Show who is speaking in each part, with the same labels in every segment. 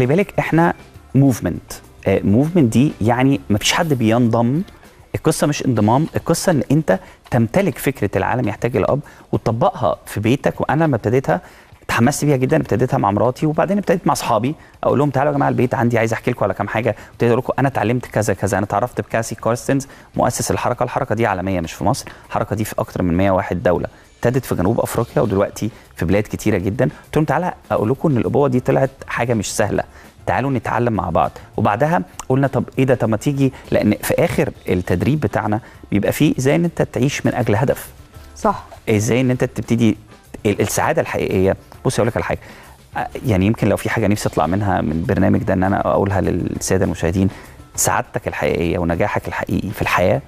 Speaker 1: خلي بالك احنا موفمنت موفمنت دي يعني ما فيش حد بينضم القصه مش انضمام القصه ان انت تمتلك فكره العالم يحتاج الى اب وتطبقها في بيتك وانا لما ابتديتها اتحمست بيها جدا ابتديتها مع مراتي وبعدين ابتديت مع اصحابي اقول لهم تعالوا يا جماعه البيت عندي عايز احكي لكم على كام حاجه ابتديت اقول لكم انا اتعلمت كذا كذا انا اتعرفت بكاسي كارستنز مؤسس الحركه الحركه دي عالميه مش في مصر الحركه دي في اكتر من 101 دوله ابتدت في جنوب افريقيا ودلوقتي في بلاد كتيره جدا قلت لهم تعالى اقول لكم ان الابوه دي طلعت حاجه مش سهله تعالوا نتعلم مع بعض وبعدها قلنا طب ايه ده طب ما تيجي لان في اخر التدريب بتاعنا بيبقى فيه ازاي ان انت تعيش من اجل هدف
Speaker 2: صح
Speaker 1: ازاي ان انت تبتدي ال- السعاده الحقيقيه بص اقول لك على حاجه أ- يعني يمكن لو في حاجه نفسي اطلع منها من البرنامج ده ان انا اقولها للساده المشاهدين سعادتك الحقيقيه ونجاحك الحقيقي في الحياه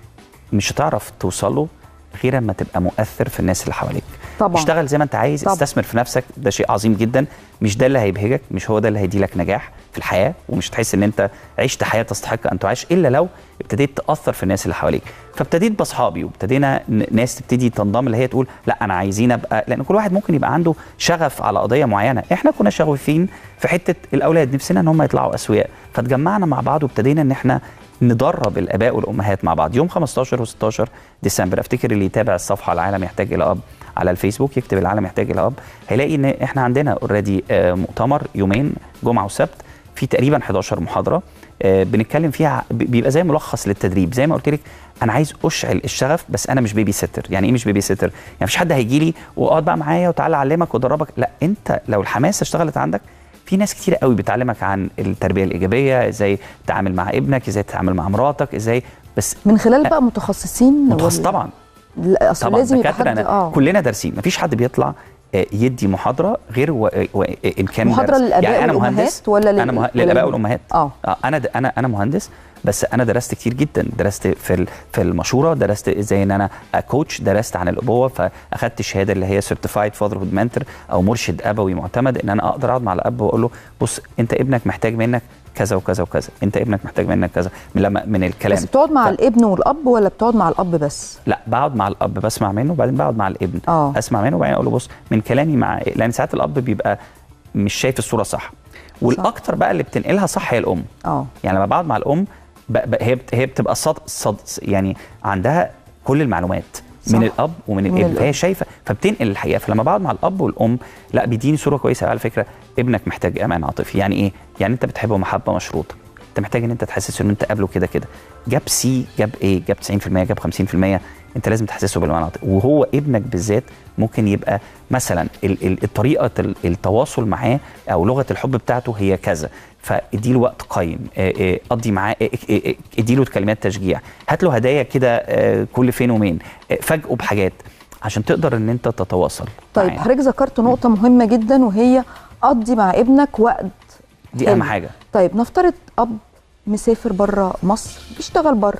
Speaker 1: مش هتعرف توصله غير اما تبقى مؤثر في الناس اللي حواليك
Speaker 2: طبعا
Speaker 1: اشتغل زي ما انت عايز
Speaker 2: طبعا.
Speaker 1: استثمر في نفسك ده شيء عظيم جدا مش ده اللي هيبهجك مش هو ده اللي هيديلك نجاح في الحياه ومش هتحس ان انت عشت حياه تستحق ان تعيش الا لو ابتديت تاثر في الناس اللي حواليك فابتديت باصحابي وابتدينا ن- ناس تبتدي تنضم اللي هي تقول لا انا عايزين ابقى لان كل واحد ممكن يبقى عنده شغف على قضيه معينه احنا كنا شغوفين في حته الاولاد نفسنا ان هم يطلعوا اسوياء فتجمعنا مع بعض وابتدينا ان احنا ندرب الاباء والامهات مع بعض يوم 15 و16 ديسمبر افتكر اللي يتابع الصفحه العالم يحتاج الى اب على الفيسبوك يكتب العالم يحتاج الى اب هيلاقي ان احنا عندنا اوريدي مؤتمر يومين جمعه وسبت في تقريبا 11 محاضره آه، بنتكلم فيها ب- بيبقى زي ملخص للتدريب زي ما قلت لك انا عايز اشعل الشغف بس انا مش بيبي سيتر يعني ايه مش بيبي سيتر يعني مفيش حد هيجي لي واقعد بقى معايا وتعالى اعلمك وادربك لا انت لو الحماسه اشتغلت عندك في ناس كتير قوي بتعلمك عن التربيه الايجابيه ازاي تتعامل مع ابنك ازاي تتعامل مع مراتك ازاي بس
Speaker 2: من خلال بقى متخصصين
Speaker 1: متخصص
Speaker 2: ولا-
Speaker 1: طبعا
Speaker 2: لا اصل
Speaker 1: طبعا
Speaker 2: لازم يبقى
Speaker 1: دكاتره
Speaker 2: حد
Speaker 1: أنا
Speaker 2: اه
Speaker 1: كلنا دارسين مفيش حد بيطلع آه، يدي محاضره غير و... و... ان كان
Speaker 2: محاضرة
Speaker 1: درس.
Speaker 2: للآباء
Speaker 1: يعني انا
Speaker 2: والأمهات
Speaker 1: مهندس
Speaker 2: ولا لل-
Speaker 1: انا مه...
Speaker 2: ولا
Speaker 1: للاباء
Speaker 2: لل-
Speaker 1: والامهات
Speaker 2: اه
Speaker 1: آه، انا د... انا انا مهندس بس انا درست كتير جدا درست في ال- في المشوره درست ازاي ان انا كوتش درست عن الابوه فاخدت الشهاده اللي هي سيرتيفايد فاذرهود منتور او مرشد ابوي معتمد ان انا اقدر اقعد مع الاب واقول له بص انت ابنك محتاج منك كذا وكذا وكذا انت ابنك محتاج منك كذا من لما من الكلام
Speaker 2: بس بتقعد مع
Speaker 1: ف-
Speaker 2: الابن والاب ولا بتقعد مع الاب بس
Speaker 1: لا بقعد مع الاب بسمع منه وبعدين بقعد مع الابن
Speaker 2: اه
Speaker 1: اسمع منه وبعدين اقول له بص من كلامي مع لان ساعات الاب بيبقى مش شايف الصوره صح والاكتر بقى اللي بتنقلها صح هي الام
Speaker 2: اه
Speaker 1: يعني لما بقعد مع الام ب... ب... هي بت... هي بتبقى صد... صد... يعني عندها كل المعلومات
Speaker 2: صح.
Speaker 1: من الاب ومن
Speaker 2: من
Speaker 1: الابن
Speaker 2: الأب.
Speaker 1: فهي شايفه فبتنقل الحقيقه فلما بقعد مع الاب والام لا بيديني صوره كويسه على فكره ابنك محتاج امان عاطفي يعني ايه يعني انت بتحبه محبه مشروطه انت محتاج ان انت تحسسه ان انت قابله كده كده جاب سي جاب ايه جاب 90% جاب 50% انت لازم تحسسه بالامان العاطفي وهو ابنك بالذات ممكن يبقى مثلا ال- ال- الطريقه ال- التواصل معاه او لغه الحب بتاعته هي كذا فاديله وقت قيم آه، آه، قضي معاه آه، آه، آه، اديله كلمات تشجيع هات له هدايا كده آه، كل فين ومين آه، فاجئه بحاجات عشان تقدر ان انت تتواصل
Speaker 2: طيب
Speaker 1: معاه.
Speaker 2: حضرتك ذكرت نقطه مهمه جدا وهي قضي مع ابنك وقت
Speaker 1: دي
Speaker 2: حلو.
Speaker 1: اهم حاجه
Speaker 2: طيب نفترض اب مسافر بره مصر بيشتغل بره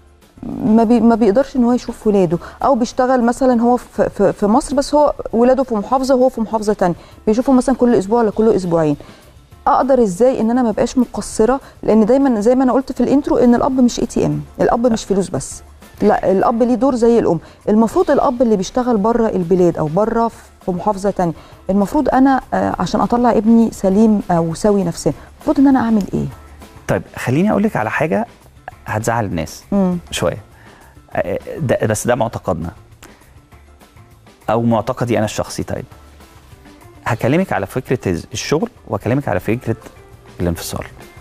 Speaker 2: ما, بي ما بيقدرش ان هو يشوف ولاده او بيشتغل مثلا هو في, في, في مصر بس هو ولاده في محافظه وهو في محافظه تانية بيشوفه مثلا كل اسبوع ولا كل اسبوعين اقدر ازاي ان انا ما بقاش مقصره لان دايما زي ما انا قلت في الانترو ان الاب مش اي تي ام الاب مش فلوس بس لا الاب ليه دور زي الام المفروض الاب اللي بيشتغل بره البلاد او بره في محافظه تانية المفروض انا آه، عشان اطلع ابني سليم او سوي نفسيا المفروض ان انا اعمل ايه
Speaker 1: طيب خليني اقول لك على حاجه هتزعل الناس
Speaker 2: مم.
Speaker 1: شويه آه، ده بس ده معتقدنا او معتقدي انا الشخصي طيب هكلمك على فكره الشغل واكلمك على فكره الانفصال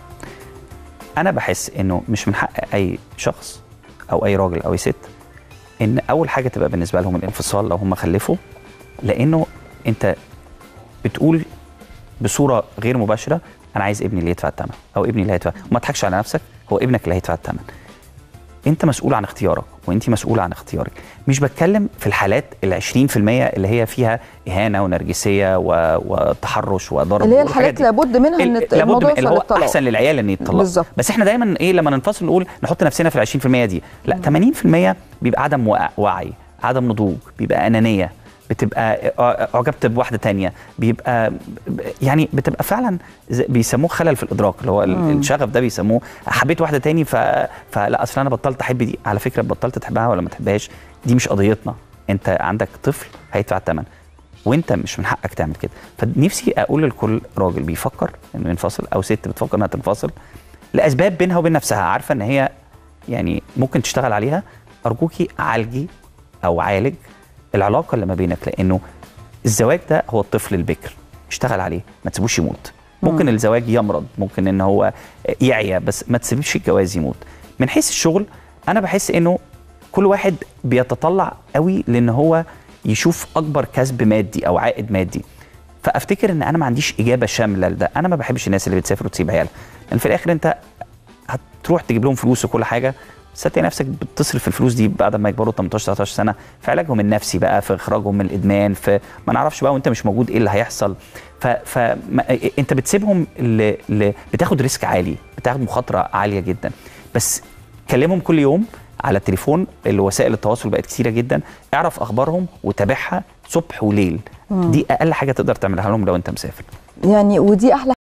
Speaker 1: انا بحس انه مش من حق اي شخص او اي راجل او اي ست ان اول حاجه تبقى بالنسبه لهم الانفصال لو هم خلفوا لانه انت بتقول بصوره غير مباشره انا عايز ابني اللي يدفع الثمن او ابني اللي هيدفع وما تضحكش على نفسك هو ابنك اللي هيدفع الثمن انت مسؤول عن اختيارك وانت مسؤوله عن اختيارك مش بتكلم في الحالات ال 20% اللي هي فيها اهانه ونرجسيه و... وتحرش وضرب
Speaker 2: اللي هي
Speaker 1: والحاجات
Speaker 2: الحالات
Speaker 1: دي.
Speaker 2: لابد منها ان
Speaker 1: ال-
Speaker 2: الت-
Speaker 1: لابد
Speaker 2: الموضوع
Speaker 1: من اللي
Speaker 2: يوصل
Speaker 1: هو
Speaker 2: للطلاق
Speaker 1: احسن للعيال ان يتطلقوا
Speaker 2: بالظبط.
Speaker 1: بس احنا دايما ايه لما ننفصل نقول نحط نفسنا في ال 20% دي لا 80% بيبقى عدم وع- وعي عدم نضوج بيبقى انانيه بتبقى أع- اعجبت بواحده تانية بيبقى يعني بتبقى فعلا زي- بيسموه خلل في الادراك اللي هو ال-
Speaker 2: مم.
Speaker 1: الشغف ده بيسموه حبيت واحده تاني ف... فلا اصل انا بطلت احب دي على فكره بطلت تحبها ولا ما تحبهاش دي مش قضيتنا انت عندك طفل هيدفع الثمن وانت مش من حقك تعمل كده فنفسي اقول لكل راجل بيفكر انه ينفصل او ست بتفكر انها تنفصل لاسباب بينها وبين نفسها عارفه ان هي يعني ممكن تشتغل عليها ارجوكي عالجي او عالج العلاقه اللي ما بينك لانه الزواج ده هو الطفل البكر اشتغل عليه ما تسيبوش يموت ممكن الزواج يمرض ممكن ان هو يعيا بس ما تسيبش الجواز يموت من حيث الشغل انا بحس انه كل واحد بيتطلع قوي لان هو يشوف اكبر كسب مادي او عائد مادي فافتكر ان انا ما عنديش اجابه شامله لده انا ما بحبش الناس اللي بتسافر وتسيب عيالها لان في الاخر انت هتروح تجيب لهم فلوس وكل حاجه بس هتلاقي نفسك بتصرف الفلوس دي بعد ما يكبروا 18 19 سنه في علاجهم النفسي بقى في اخراجهم من الادمان في ما نعرفش بقى وانت مش موجود ايه اللي هيحصل ف, ف... ما... انت بتسيبهم ل... ل... بتاخد ريسك عالي بتاخد مخاطره عاليه جدا بس كلمهم كل يوم على التليفون وسائل التواصل بقت كتيره جدا اعرف اخبارهم وتابعها صبح وليل دي اقل حاجه تقدر تعملها لهم لو انت مسافر
Speaker 2: يعني ودي احلى